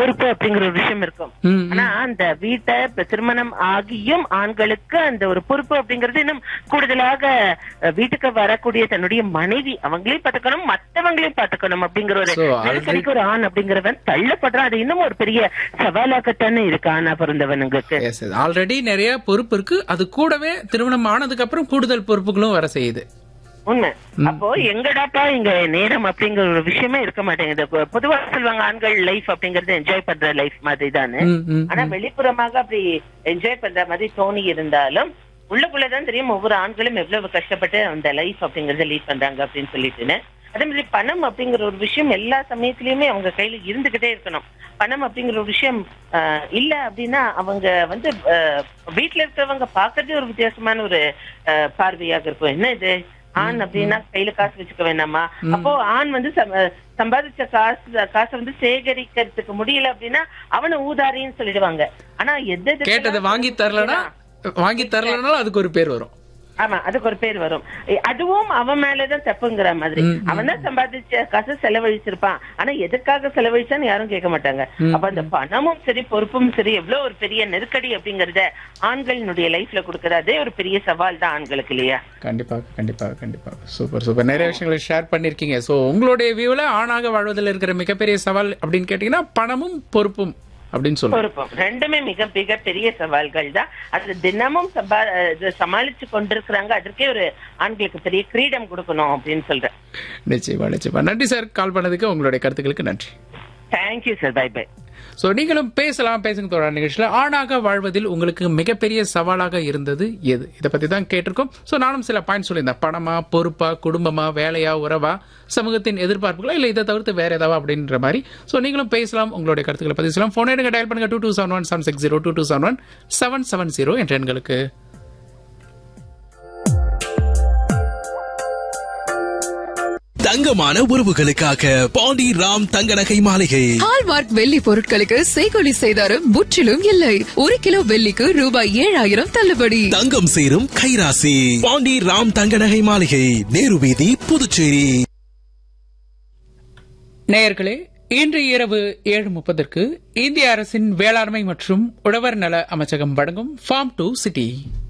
பொறுப்பு அப்படிங்கிற ஒரு விஷயம் இருக்கும் ம், ம். ஆனா அந்த வீட்டை இப்ப திருமணம் ஆகியும் ஆண்களுக்கு அந்த ஒரு பொறுப்பு அப்படிங்கிறது இன்னும் கூடுதலாக அஹ், வீட்டுக்கு வரக்கூடிய தன்னுடைய மனைவி அவங்களையும் பாத்துக்கணும் மத்தவங்களையும் பாத்துக்கணும் அப்படிங்கிற ஒரு So, already- நெருக்கடிக்கு ஒரு ஆண் அப்படிங்கிறவன் தள்ளப்படுறான் அது இன்னும் ஒரு பெரிய சவாலாகத்தானே இருக்கு ஆணா பிறந்தவனுங்களுக்கு எஸ் ஆல்ரெடி நிறைய பொறுப்பு இருக்கு அது கூடவே திருமணம் ஆனதுக்கு அப்புறம் கூடுதல் பொறுப்புகளும் வர செய்யுது உண்மை அப்போ எங்கடாப்பா இங்க நேரம் அப்படிங்கிற ஒரு விஷயமே இருக்க மாட்டேங்குது பொ- பொதுவா சொல்லுவாங்க ஆண்கள் லைஃப் அப்படிங்கறது என்ஜாய் பண்ற லைஃப் மாதிரி தானே ம், ம், ஆனா வெளிப்புறமாக அப்படி என்ஜாய் பண்ற மாதிரி தோணி இருந்தாலும் உள்ளுக்குள்ளதான் தெரியும் ஒவ்வொரு ஆண்களும் எவ்வளவு கஷ்டப்பட்டு அந்த லைஃப் அப்படிங்கறத லீட் பண்றாங்க அப்படின்னு சொல்லிட்டுன்னு அதே மாதிரி பணம் அப்படிங்கிற ஒரு விஷயம் எல்லா சமயத்திலயுமே அவங்க கையில இருந்துகிட்டே இருக்கணும் பணம் அப்படிங்கிற ஒரு விஷயம் ஆஹ், இல்ல அப்படின்னா அவங்க வந்து ஆஹ், வீட்டுல இருக்கிறவங்க பாக்குறதே ஒரு வித்தியாசமான ஒரு ஆஹ், பார்வையாக இருக்கும் என்ன இது ஆண் அப்படின்னா கையில காசு வச்சுக்க வேணாமா அப்போ ஆண் வந்து சம- சம்பாதிச்ச காசு காசை வந்து சேகரிக்கிறதுக்கு முடியல அப்படின்னா அவனை ஊதாரின்னு சொல்லிடுவாங்க ஆனா எது எதுக்கெல்லாம் கேட்டதை வாங்கி தரலனா வாங்கி தரலனாலும் அதுக்கு ஒரு பேர் வரும் ஆமா அதுக்கு ஒரு பேர் வரும் எ- அதுவும் அவன் மேலதான் தப்புங்கிற மாதிரி அவன் தான் சம்பாதிச்ச காசு செலவழிச்சிருப்பான் ஆனா எதுக்காக செலவழிச்சான்னு யாரும் கேட்க மாட்டாங்க அப்ப அந்த பணமும் சரி பொறுப்பும் சரி எவ்வளவு ஒரு பெரிய நெருக்கடி அப்படிங்கறத ஆண்களினுடைய லைஃப்ல கொடுக்கறது அதே ஒரு பெரிய சவால் தான் ஆண்களுக்கு இல்லையா கண்டிப்பாக கண்டிப்பாக கண்டிப்பாக சூப்பர் சூப்பர் நிறைய விஷயங்களை ஷேர் பண்ணிருக்கீங்க சோ உங்களுடைய வியூல ஆணாக வாழ்வதில் இருக்கிற மிகப்பெரிய சவால் அப்படின்னு கேட்டீங்கன்னா பணமும் பொறுப்பும் அப்படின்னு சொல்லுவோம் பொறுப்பும் ரெண்டுமே மிக மிக பெரிய சவால்கள் தான் அது தினமும் சம்பா இது சமாளிச்சு கொண்டிருக்கிறாங்க அதற்கே ஒரு ஆண்களுக்கு பெரிய கிரீடம் கொடுக்கணும் அப்படின்னு சொல்றேன் நிச்சயமா நிச்சயமா நன்றி சார் கால் பண்ணதுக்கு உங்களுடைய கருத்துக்களுக்கு நன்றி thank you sir bye bye so நீங்களும் பேசலாம் பேசுங்க தோழா நிகழ்ச்சியில ஆணாக வாழ்வதில் உங்களுக்கு மிகப்பெரிய சவாலாக இருந்தது எது இதை பத்தி தான் கேட்டிருக்கோம் சோ நானும் சில பாயிண்ட் சொல்லியிருந்தேன் பணமா பொறுப்பா குடும்பமா வேலையா உறவா சமூகத்தின் எதிர்பார்ப்புகளா இல்ல இதை தவிர்த்து வேற ஏதாவது அப்படின்ற மாதிரி சோ நீங்களும் பேசலாம் உங்களுடைய கருத்துக்களை பதிவு செய்யலாம் போன் எடுங்க டயல் பண்ணுங்க two two seven one seven six zero two two seven one seven seven zero என்ற எண்களுக்கு தங்கமான உறவுகளுக்காக பாண்டி ராம் தங்க நகை மாளிகை ஹால்மார்க் வெள்ளி பொருட்களுக்கு செய்கொலி செய்தாரும் முற்றிலும் இல்லை ஒரு கிலோ வெள்ளிக்கு ரூபாய் ஏழாயிரம் தள்ளுபடி தங்கம் சேரும் கைராசி பாண்டி ராம் தங்க நகை மாளிகை நேரு வீதி புதுச்சேரி நேயர்களே இன்று இரவு ஏழு முப்பதற்கு இந்திய அரசின் வேளாண்மை மற்றும் உழவர் நல அமைச்சகம் வழங்கும் ஃபார்ம் டு சிட்டி